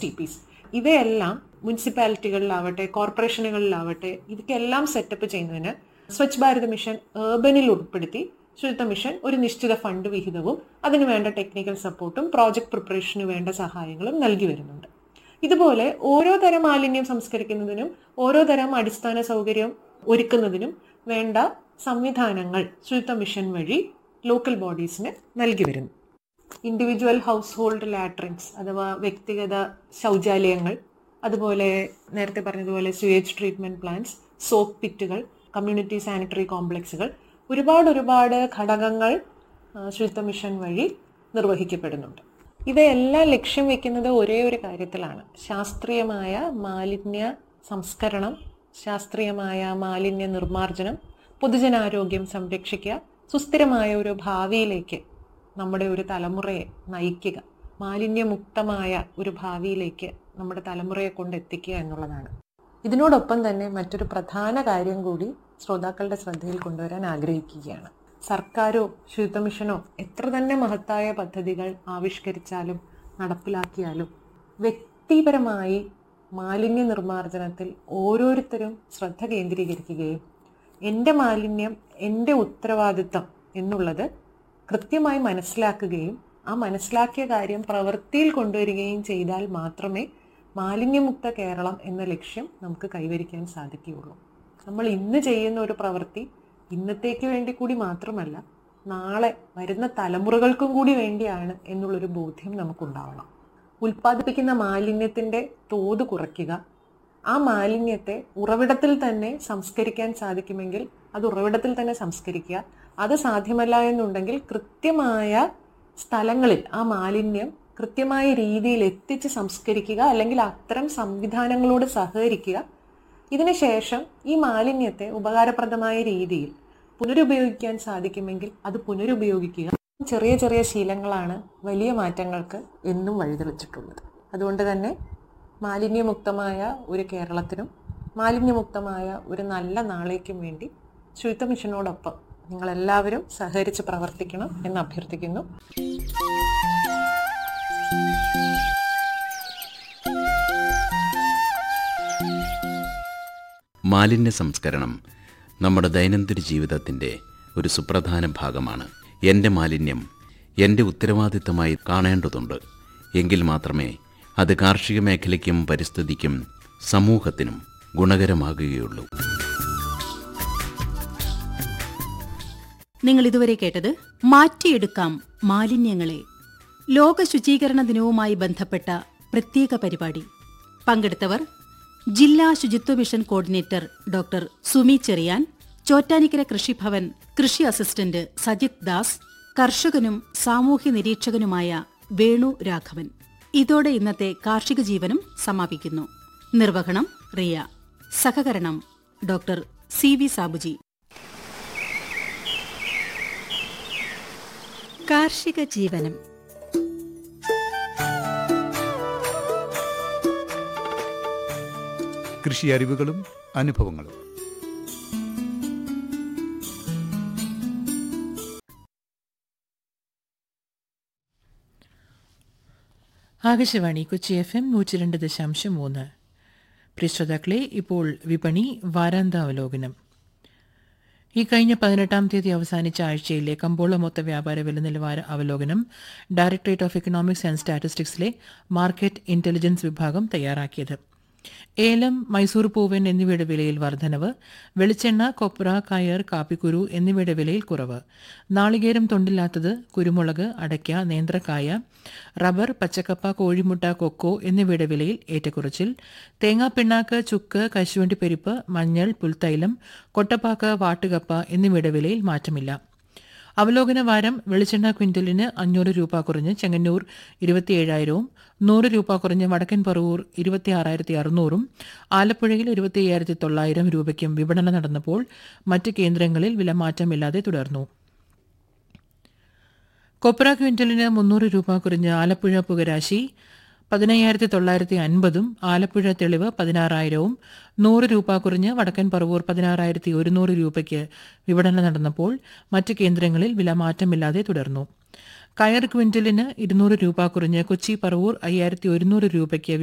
T പിസ് ഇവയെല്ലാം മുനിസിപ്പാലിറ്റികളിലാവട്ടെ കോർപ്പറേഷനുകളിലാവട്ടെ ഇതൊക്കെല്ലാം setup ചെയ്യുന്നതിന് Swachh Bharat mission ഏർബനിൽ ഉൾപ്പെടുത്തി ശുചിത്വ മിഷൻ ഒരു നിശ്ചിത ഫണ്ട് വിഹിതവും അതിന് വേണ്ട ടെക്നിക്കൽ സപ്പോർട്ടും പ്രോജക്ട് പ്രിപ്പറേഷന് വേണ്ട സഹായങ്ങളും നൽകി വരുന്നുണ്ട് ഇതുപോലെ ഓരോ തരം മാലിന്യം സംസ്കരിക്കുന്നതിനും ഓരോ തരം അടിസ്ഥാന സൗകര്യം ഒരുക്കുന്നതിനും വേണ്ട സംവിധാനങ്ങൾ ശുചിത്വ മിഷൻ വഴി ലോക്കൽ ബോഡീസിന് നൽകി വരുന്നു ഇൻഡിവിജ്വൽ ഹൗസ് ഹോൾഡ് ലാട്രിൻസ് അഥവാ വ്യക്തിഗത ശൗചാലയങ്ങൾ അതുപോലെ നേരത്തെ പറഞ്ഞതുപോലെ സ്വേജ് ട്രീറ്റ്മെന്റ് പ്ലാന്റ്സ് സോപ്പ് പിറ്റുകൾ കമ്മ്യൂണിറ്റി സാനിറ്ററി കോംപ്ലക്സുകൾ ഒരുപാട് ഒരുപാട് ഘടകങ്ങൾ ശുചിത്വ മിഷൻ വഴി നിർവഹിക്കപ്പെടുന്നുണ്ട് ഇവയെല്ലാം ലക്ഷ്യം വെക്കുന്നത് ഒരേ ഒരു കാര്യത്തിലാണ് ശാസ്ത്രീയമായ മാലിന്യ സംസ്കരണം ശാസ്ത്രീയമായ മാലിന്യ നിർമ്മാർജ്ജനം പൊതുജനാരോഗ്യം സംരക്ഷിക്കുക സുസ്ഥിരമായ ഒരു ഭാവിയിലേക്ക് നമ്മുടെ ഒരു തലമുറയെ നയിക്കുക മാലിന്യമുക്തമായ ഒരു ഭാവിയിലേക്ക് നമ്മുടെ തലമുറയെ കൊണ്ട് എത്തിക്കുക എന്നുള്ളതാണ് ഇതിനോടൊപ്പം തന്നെ മറ്റൊരു പ്രധാന കാര്യം കൂടി ശ്രോതാക്കളുടെ ശ്രദ്ധയിൽ കൊണ്ടുവരാൻ ആഗ്രഹിക്കുകയാണ് സർക്കാരോ ശുചിത്വ മിഷനോ എത്ര തന്നെ മഹത്തായ പദ്ധതികൾ ആവിഷ്കരിച്ചാലും നടപ്പിലാക്കിയാലും വ്യക്തിപരമായി മാലിന്യ നിർമ്മാർജ്ജനത്തിൽ ഓരോരുത്തരും ശ്രദ്ധ കേന്ദ്രീകരിക്കുകയും എൻ്റെ മാലിന്യം എൻ്റെ ഉത്തരവാദിത്തം എന്നുള്ളത് കൃത്യമായി മനസ്സിലാക്കുകയും ആ മനസ്സിലാക്കിയ കാര്യം പ്രവൃത്തിയിൽ കൊണ്ടുവരികയും ചെയ്താൽ മാത്രമേ മാലിന്യമുക്ത കേരളം എന്ന ലക്ഷ്യം നമുക്ക് കൈവരിക്കാൻ സാധിക്കുകയുള്ളൂ നമ്മൾ ഇന്ന് ചെയ്യുന്ന ഒരു പ്രവൃത്തി ഇന്നത്തേക്ക് വേണ്ടി കൂടി മാത്രമല്ല നാളെ വരുന്ന തലമുറകൾക്കും കൂടി വേണ്ടിയാണ് എന്നുള്ളൊരു ബോധ്യം നമുക്കുണ്ടാവണം ഉൽപ്പാദിപ്പിക്കുന്ന മാലിന്യത്തിൻ്റെ തോത് കുറയ്ക്കുക ആ മാലിന്യത്തെ ഉറവിടത്തിൽ തന്നെ സംസ്കരിക്കാൻ സാധിക്കുമെങ്കിൽ അത് ഉറവിടത്തിൽ തന്നെ സംസ്കരിക്കുക അത് സാധ്യമല്ല എന്നുണ്ടെങ്കിൽ കൃത്യമായ സ്ഥലങ്ങളിൽ ആ മാലിന്യം കൃത്യമായ രീതിയിൽ എത്തിച്ച് സംസ്കരിക്കുക അല്ലെങ്കിൽ അത്തരം സംവിധാനങ്ങളോട് സഹകരിക്കുക ഇതിനുശേഷം ഈ മാലിന്യത്തെ ഉപകാരപ്രദമായ രീതിയിൽ പുനരുപയോഗിക്കാൻ സാധിക്കുമെങ്കിൽ അത് പുനരുപയോഗിക്കുക ചെറിയ ചെറിയ ശീലങ്ങളാണ് വലിയ മാറ്റങ്ങൾക്ക് എന്നും വഴിതെളിച്ചിട്ടുള്ളത് അതുകൊണ്ട് തന്നെ മാലിന്യമുക്തമായ ഒരു കേരളത്തിനും മാലിന്യമുക്തമായ ഒരു നല്ല നാളേക്കും വേണ്ടി ശുചിത്വ മിഷനോടൊപ്പം നിങ്ങളെല്ലാവരും സഹകരിച്ച് പ്രവർത്തിക്കണം എന്ന് അഭ്യർത്ഥിക്കുന്നു മാലിന്യ സംസ്കരണം നമ്മുടെ ദൈനംദിന ജീവിതത്തിൻ്റെ ഒരു സുപ്രധാന ഭാഗമാണ് എൻ്റെ മാലിന്യം എൻ്റെ ഉത്തരവാദിത്തമായി കാണേണ്ടതുണ്ട് എങ്കിൽ മാത്രമേ അത് കാർഷിക മേഖലയ്ക്കും പരിസ്ഥിതിക്കും സമൂഹത്തിനും ഗുണകരമാകുകയുള്ളൂ നിങ്ങൾ ഇതുവരെ കേട്ടത് മാറ്റിയെടുക്കാം മാലിന്യങ്ങളെ ലോക ശുചീകരണ ദിനവുമായി ബന്ധപ്പെട്ട പ്രത്യേക പരിപാടി പങ്കെടുത്തവർ ജില്ലാ ശുചിത്വ mission coordinator doctor Sumi Cherian Chottanikkara Krishibhavan കൃഷി അസിസ്റ്റന്റ് സജിത് ദാസ് കർഷകനും സാമൂഹ്യ നിരീക്ഷകനുമായ വേണു രാഘവൻ ഇതോടെ ഇന്നത്തെ കാർഷിക ജീവനം സമാപിക്കുന്നു നിർവഹണം റിയ സഹകരണം ഡോക്ടർ സി വി സാബുജി കാർഷിക ജീവനം കൃഷി അറിവുകളും അനുഭവങ്ങളും ആകാശവാണി കൊച്ചി എഫ് എം നൂറ്റി രണ്ട് ദശാംശം മൂന്ന് പ്രിയ ശ്രോതാക്കളെ ഇപ്പോൾ വിപണി വാരാന്താവലോകനം ഈ കഴിഞ്ഞ പതിനെട്ടാം തീയതി അവസാനിച്ച ആഴ്ചയിലെ കമ്പോള മൊത്ത വ്യാപാര വില നിലവാര അവലോകനം ഡയറക്ടറേറ്റ് ഓഫ് എക്കണോമിക്സ് ആൻഡ് സ്റ്റാറ്റിസ്റ്റിക്സിലെ മാർക്കറ്റ് ഇന്റലിജൻസ് വിഭാഗം തയ്യാറാക്കിയത് ഏലം മൈസൂർ പൂവൻ എന്നിവയുടെ വിലയിൽ വർധനവ് വെളിച്ചെണ്ണ കൊപ്ര കയർ കാപ്പിക്കുരു എന്നിവയുടെ വിലയിൽ കുറവ് നാളികേരം തൊണ്ടില്ലാത്തത് കുരുമുളക് അടയ്ക്ക നേന്ത്രക്കായ റബ്ബർ പച്ചക്കപ്പ കോഴിമുട്ട കൊക്കോ എന്നിവയുടെ വിലയിൽ ഏറ്റക്കുറച്ചിൽ തേങ്ങാപ്പിണ്ണാക്ക് ചുക്ക് കശുവണ്ടിപ്പരിപ്പ് മഞ്ഞൾ പുൽത്തൈലം കൊട്ടപ്പാക്ക് വാട്ടുകപ്പ എന്നിവയുടെ വിലയിൽ മാറ്റമില്ല അവലോകന വാരം വെളിച്ചെണ്ണ ക്വിന്റലിന് അഞ്ഞൂറ് രൂപ കുറഞ്ഞ് ചെങ്ങന്നൂർ ഇരുപത്തിയേഴായിരവും നൂറ് രൂപ കുറഞ്ഞ് വടക്കൻ പറവൂർ ഇരുപത്തിയാറായിരത്തി അറുന്നൂറും ആലപ്പുഴയിൽ ഇരുപത്തി അയ്യായിരത്തി തൊള്ളായിരം രൂപയ്ക്കും വിപണനം നടന്നപ്പോൾ മറ്റ് കേന്ദ്രങ്ങളിൽ വിലമാറ്റമില്ലാതെ തുടർന്നു കൊപ്ര ക്വിന്റലിന് മുന്നൂറ് രൂപ കുറഞ്ഞ് ആലപ്പുഴ പുകരാശി പതിനയ്യായിരത്തി തൊള്ളായിരത്തി അൻപതും ആലപ്പുഴ തെളിവ് പതിനാറായിരവും നൂറ് രൂപ കുറഞ്ഞ് വടക്കൻ പറവൂർ പതിനാറായിരത്തി ഒരുന്നൂറ് രൂപയ്ക്ക് വിപണനം നടന്നപ്പോൾ മറ്റ് കേന്ദ്രങ്ങളിൽ വില മാറ്റമില്ലാതെ തുടർന്നു കയർ ക്വിന്റലിന് ഇരുന്നൂറ് രൂപ കുറഞ്ഞ് കൊച്ചി പറവൂർ അയ്യായിരത്തി ഒരുന്നൂറ് രൂപയ്ക്ക്